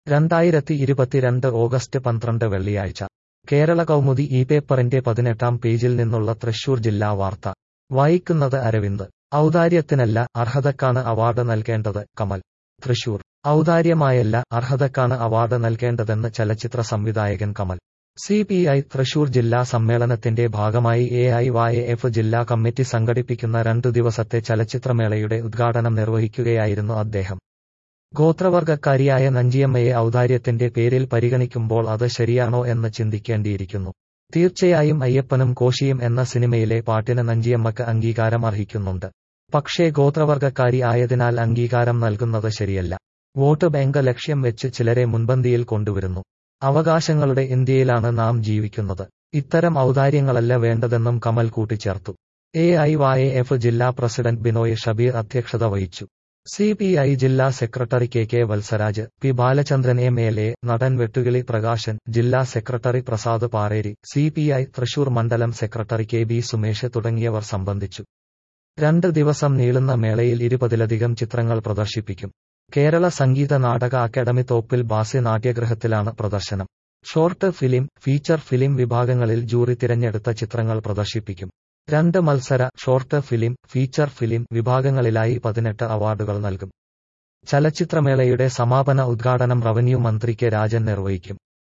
രണ്ടായിരത്തി ഇരുപത്തിരണ്ട് ഓഗസ്റ്റ് പന്ത്രണ്ട് വെള്ളിയാഴ്ച കേരള കൗമുദി ഈ പേപ്പറിന്റെ പതിനെട്ടാം പേജിൽ നിന്നുള്ള തൃശൂർ ജില്ലാ വാർത്ത വായിക്കുന്നത് അരവിന്ദ് ഔദാര്യത്തിനല്ല അർഹതക്കാണ് അവാർഡ് നൽകേണ്ടത് കമൽ തൃശൂർ ഔദാര്യമായല്ല അർഹതക്കാണ് അവാർഡ് നൽകേണ്ടതെന്ന് ചലച്ചിത്ര സംവിധായകൻ Kamal C P I Thrissur ജില്ലാ സമ്മേളനത്തിന്റെ ഭാഗമായി എ ഐ വൈ എഫ് ജില്ലാ കമ്മിറ്റി സംഘടിപ്പിക്കുന്ന രണ്ടു ദിവസത്തെ ചലച്ചിത്രമേളയുടെ ഉദ്ഘാടനം നിർവഹിക്കുകയായിരുന്നു അദ്ദേഹം ഗോത്രവർഗക്കാരിയായ നഞ്ചിയമ്മയെ ഔദാര്യത്തിന്റെ പേരിൽ പരിഗണിക്കുമ്പോൾ അത് ശരിയാണോ എന്ന് ചിന്തിക്കേണ്ടിയിരിക്കുന്നു തീർച്ചയായും അയ്യപ്പനും കോശിയും എന്ന സിനിമയിലെ പാട്ടിന് നഞ്ചിയമ്മക്ക് അംഗീകാരം അർഹിക്കുന്നുണ്ട് പക്ഷേ ഗോത്രവർഗക്കാരി ആയതിനാൽ അംഗീകാരം നൽകുന്നത് ശരിയല്ല വോട്ട് ബാങ്ക് ലക്ഷ്യം വെച്ച് ചിലരെ മുൻപന്തിയിൽ കൊണ്ടുവരുന്നു അവകാശങ്ങളുടെ ഇന്ത്യയിലാണ് നാം ജീവിക്കുന്നത് ഇത്തരം ഔദാര്യങ്ങളല്ല വേണ്ടതെന്നും കമൽ കൂട്ടിച്ചേർത്തു എ ഐ വൈ എഫ് ജില്ലാ പ്രസിഡന്റ് ബിനോയ് ഷബീർ അധ്യക്ഷത വഹിച്ചു സി പി ഐ ജില്ലാ secretary K K Valsaraj P Balachandran M L A നടൻ വെട്ടുകിളി പ്രകാശൻ ജില്ലാ secretary Prasad Pareri C P I Thrissur മണ്ഡലം സെക്രട്ടറി കെ ബി സുമേഷ് തുടങ്ങിയവർ സംബന്ധിച്ചു രണ്ട് ദിവസം നീളുന്ന മേളയിൽ ഇരുപതിലധികം ചിത്രങ്ങൾ പ്രദർശിപ്പിക്കും കേരള സംഗീത നാടക അക്കാദമി തോപ്പിൽ ബാസി നാട്യഗൃഹത്തിലാണ് പ്രദർശനം ഷോർട്ട് ഫിലിം ഫീച്ചർ ഫിലിം വിഭാഗങ്ങളിൽ ജൂറി തിരഞ്ഞെടുത്ത ചിത്രങ്ങൾ പ്രദർശിപ്പിക്കും രണ്ട് മത്സര ഷോർട്ട് ഫിലിം ഫീച്ചർ ഫിലിം വിഭാഗങ്ങളിലായി പതിനെട്ട് അവാർഡുകൾ നൽകും ചലച്ചിത്രമേളയുടെ സമാപന ഉദ്ഘാടനം റവന്യൂ മന്ത്രി കെ രാജൻ നിർവഹിക്കും